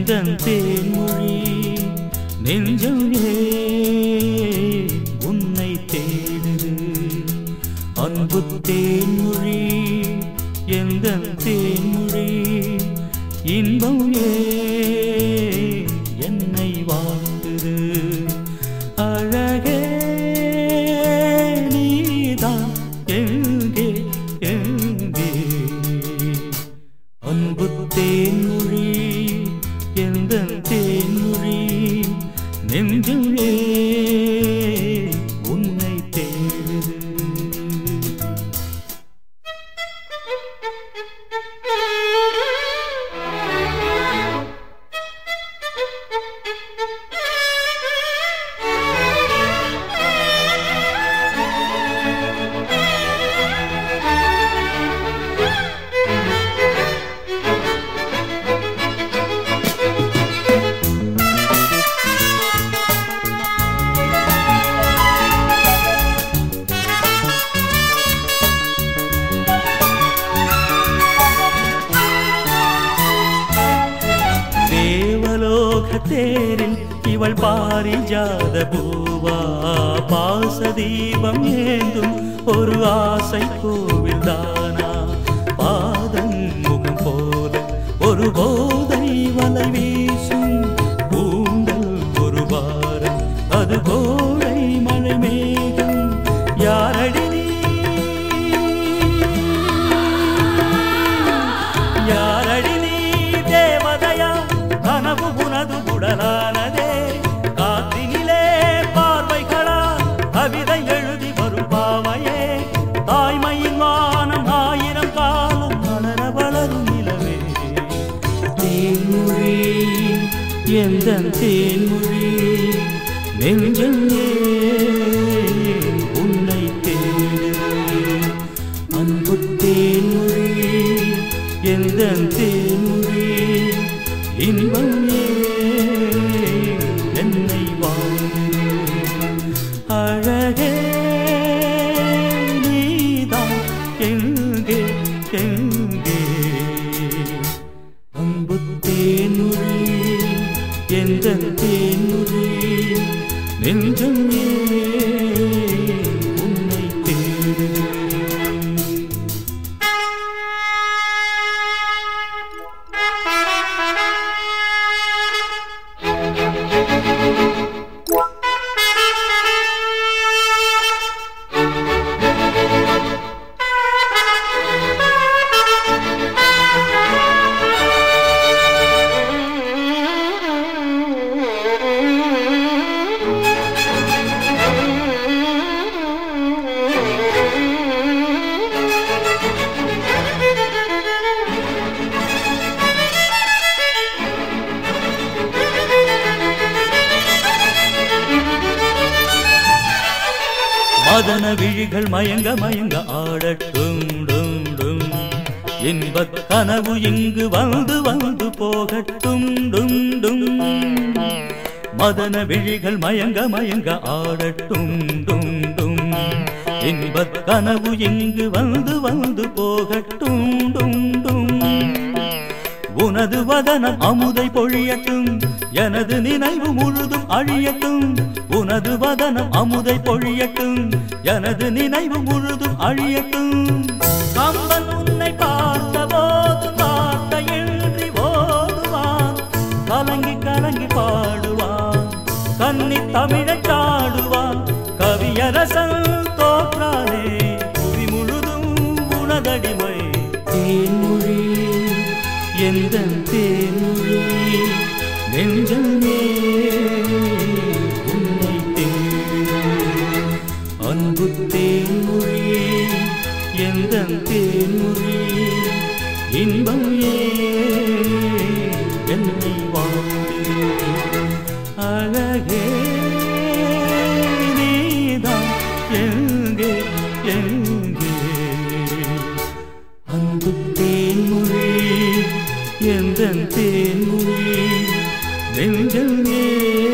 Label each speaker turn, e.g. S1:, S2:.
S1: எந்த தேன்மொழி நெஞ்சம் ஏன் உன்னை தேடுது அன்பு தேன்மொழி எந்த தேன்மொழி இன்பம் ஏன் என்னை வாழ்த்துது அழகே நீதான் எங்கே எங்கே அன்பு தேன்மொழி எந்த தேன்மொழி நெஞ்சும் ஏன் உன்னை தேடுது தேவலோக தேரில் இவள் பாரிஜாத பூவா பாச தீபம் ஏந்தும் ஒரு ஆசை கோவில் தானா பாதம் முகம் போல ஒரு போதை வலை வீசும் பூண்டல் ஒரு வாரம் அது கோடை மழை மேகம் யாரடி நீ யாரடி நீ தேவதையா கனவு உனது உடலானதே காத்தினிலே பார்வைகளா கவிதை எழுதி வரும் பாவையே தாய்மையின் வானம் ஆயிரம் காலம் வளர வளரும் நிலவே தேன்மொழி எந்த தேன்மொழி நெஞ்சம் ஏன் உன்னை தேடுது அன்பு தேன்மொழி எந்த தேன்மொழி இன்பம் ஏன் என்னை வாழ்ந்து அழகே நீதான் எங்கே எங்கே அன்பு தேன்மொழி எந்த தேன்மொழி நெஞ்சம் ஏன் உன்னை தேடுது மதன விழிகள் மயங்க மயங்க ஆடட்டும் டும் டும் இன்பக் கனவு இங்கு வந்து வந்து போகட்டும் டும் டும் மதன விழிகள் மயங்க மயங்க ஆடட்டும் டும் டும் இன்பக் கனவு இங்கு வந்து வந்து போகட்டும் டும் டும் உனது வதனம் அமுதை பொழியட்டும் எனது நினைவு முழுதும் அழியட்டும் உனது வதனம் அமுதை பொழியட்டும் எனது நினைவு முழுதும் அழியட்டும் கம்பன் உன்னை பார்த்த போது வார்த்தையின்றி ஓடுவான் கலங்கி கலங்கி பாடுவான் கன்னி தமிழை சாடுவான் கவியரசன் தோற்றானே புவி முழுதும் உனதடிமை தேன்மொழி எந்த தேன்மொழி நெஞ்சமே உன்னை தேடு அன்பு தேன்மொழி எந்த தேன்மொழி இன்பம் ஏன் என்னை வாழ்ந்து அழகே நீதான் எங்கே எங்கே அன்பு தேன்மொழி எந்த தேன்மொழி நெஞ்சமே